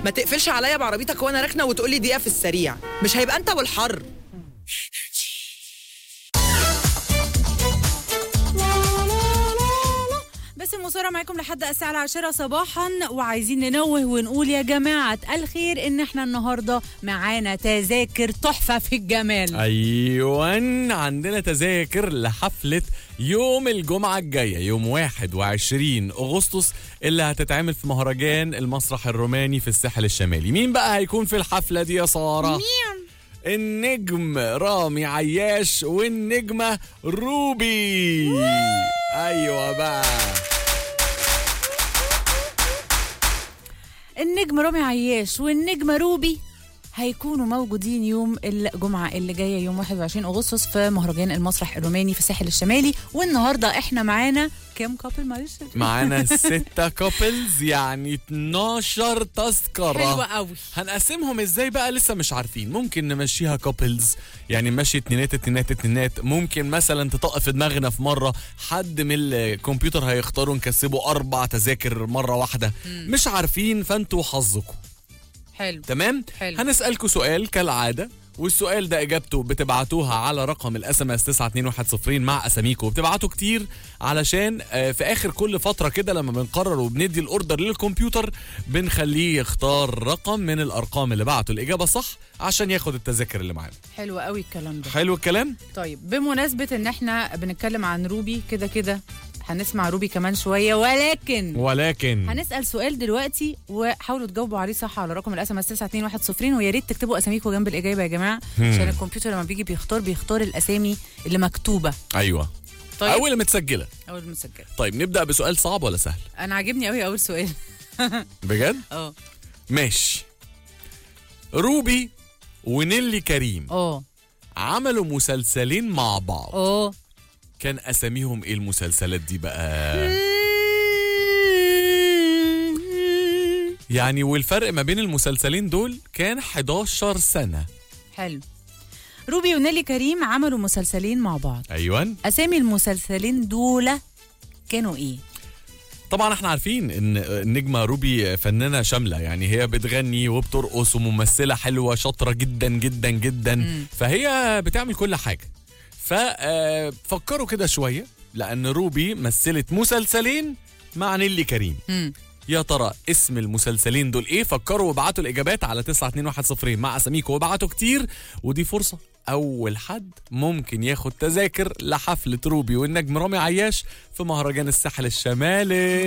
ما تقفلش عليا بعربيتك وانا راكنه وتقولي دقيقه في السريع مش هيبقى انت والحر بس المصورة معاكم لحد الساعة العاشرة صباحا وعايزين ننوه ونقول يا جماعة الخير ان احنا النهاردة معانا تذاكر تحفة في الجمال ايوان عندنا تذاكر لحفلة يوم الجمعة الجاية يوم 21 أغسطس اللي هتتعمل في مهرجان المسرح الروماني في الساحل الشمالي مين بقى هيكون في الحفلة دي يا سارة؟ مين؟ النجم رامي عياش والنجمة روبي أيوة بقى النجم رامي عياش والنجمة روبي هيكونوا موجودين يوم الجمعة اللي جاية يوم 21 أغسطس في مهرجان المسرح الروماني في الساحل الشمالي والنهاردة احنا معانا كام كابل معلش معانا ستة كوبلز يعني 12 تذكرة حلوة قوي هنقسمهم ازاي بقى لسه مش عارفين ممكن نمشيها كوبلز يعني نمشي اتنينات اتنينات اتنينات ممكن مثلا تطق في دماغنا في مره حد من الكمبيوتر هيختاروا نكسبه اربع تذاكر مره واحده مش عارفين فانتوا وحظكم حلو تمام حلو. هنسالكم سؤال كالعاده والسؤال ده اجابته بتبعتوها على رقم الاس ام اس 92110 مع اساميكم وبتبعتوا كتير علشان آه، في اخر كل فتره كده لما بنقرر وبندي الاوردر للكمبيوتر بنخليه يختار رقم من الارقام اللي بعتوا الاجابه صح عشان ياخد التذاكر اللي معانا حلو قوي الكلام ده حلو الكلام طيب بمناسبة ان احنا بنتكلم عن روبي كده كده هنسمع روبي كمان شوية ولكن ولكن هنسأل سؤال دلوقتي وحاولوا تجاوبوا عليه صح على رقم الاس ام اس 92110 ويا ريت تكتبوا اساميكم جنب الاجابه يا جماعه عشان الكمبيوتر لما بيجي بيختار بيختار الاسامي اللي مكتوبه ايوه طيب اول اللي متسجله اول مسجل طيب نبدا بسؤال صعب ولا سهل انا عاجبني قوي اول سؤال بجد اه ماشي روبي ونيلي كريم اه عملوا مسلسلين مع بعض اه كان اساميهم ايه المسلسلات دي بقى يعني والفرق ما بين المسلسلين دول كان 11 سنة حلو روبي ونيلي كريم عملوا مسلسلين مع بعض ايوه اسامي المسلسلين دول كانوا ايه طبعا احنا عارفين ان النجمة روبي فنانة شاملة يعني هي بتغني وبترقص وممثلة حلوة شاطرة جدا جدا جدا فهي بتعمل كل حاجة ففكروا كده شوية لان روبي مثلت مسلسلين مع نيلي كريم امم يا ترى اسم المسلسلين دول ايه فكروا وابعتوا الاجابات على 92110 مع اساميكم وابعتوا كتير ودي فرصه اول حد ممكن ياخد تذاكر لحفله روبي والنجم رامي عياش في مهرجان الساحل الشمالي